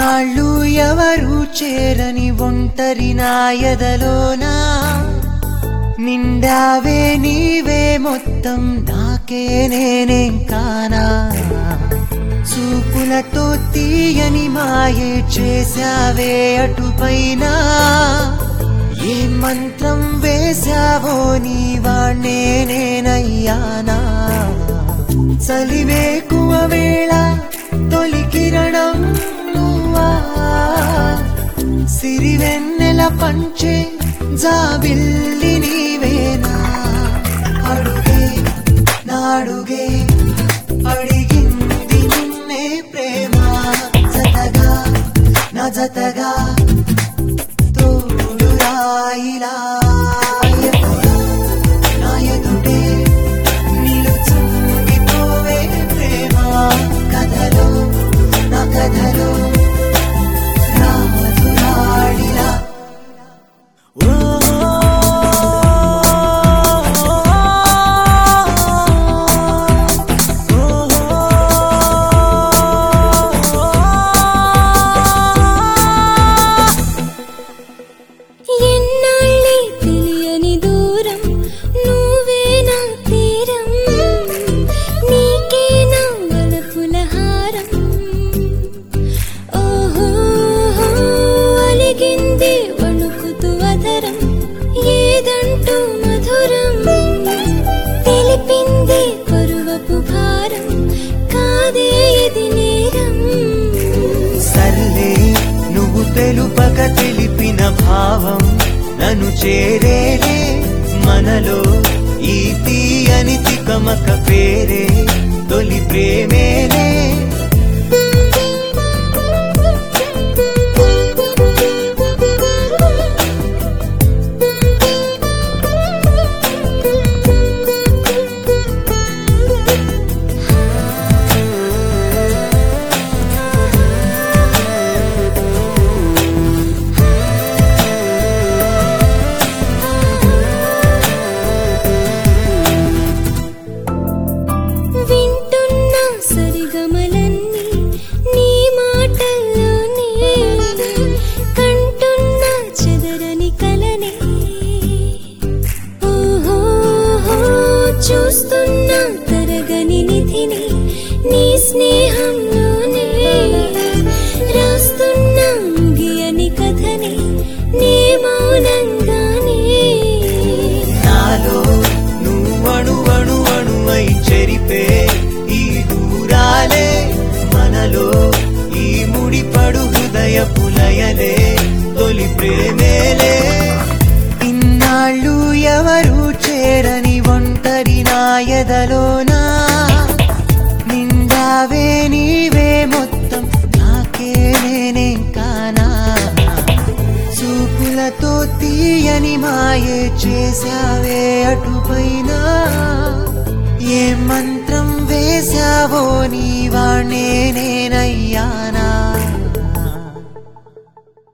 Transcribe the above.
ఇన్నాళ్ళు ఎవరు చేరని ఒంటరి నా ఎదలోనా నిండావే నీవే మొత్తం నాకే నేనేం కానా చూపులతో తీయని మాయే చేశావే అటుపైన ఏ మంత్రం వేశావో నీ వాణ్ణే నేనయ్యానా చలివేకువ వేళ తొలి కిరణం నువ్వా సిరివెన్నెల పంచే జాబిల్లి నీవేనా అడుగే నాడుగే అడిగింది నిన్నే ప్రేమ జతగా నా జతగా తోడు రాయిలా ఎప్పుడు నా ఎదుటే నిలుచుండిపోవే ప్రేమ కథలో నా కథలో రాజులాడిలా ఎన్నాళ్ళే తెలియని దూరం నువ్వే నా తీరం నీకే నా వలపుల హారం ఓహో అలిగింది వణుకుతూ అధరం ఏదంటూ మధురం తెలిపింది పరువపు భారం కాదే ఇది నేరం సర్లే నువ్వు తెలుపక తెలిపిన భావం నన్ను చేరేలే మనలో ఈ తీయని తికమక పేరే తొలి ప్రేమేలే వింటున్న సరిగమలన్నీ నీ మాటల్లోనే కంటున్న చెదరని కలనే ఓహో చూస్తున్న తరగని నిధిని నీ స్నేహంలోనే రాస్తున్న ముగియని కథని నీ మౌనంగానే నాలో నువ్వణు అణు అణువై చెరిపే ఈ దూరాలే మనలో ఈ ముడిపడు హృదయ పులయలే తొలి ప్రేమేలే ఇన్నాళ్ళు ఎవరు చేరని ఒంటరి నా ఎదలోనా నిండావే నీవే మొత్తం నాకే నేనేం కానా చూపులతో తీయని మాయే చేశావే అటుపైన ఏ మంత్రం వేశావో నీ వాణ్ణే నేనయ్యానా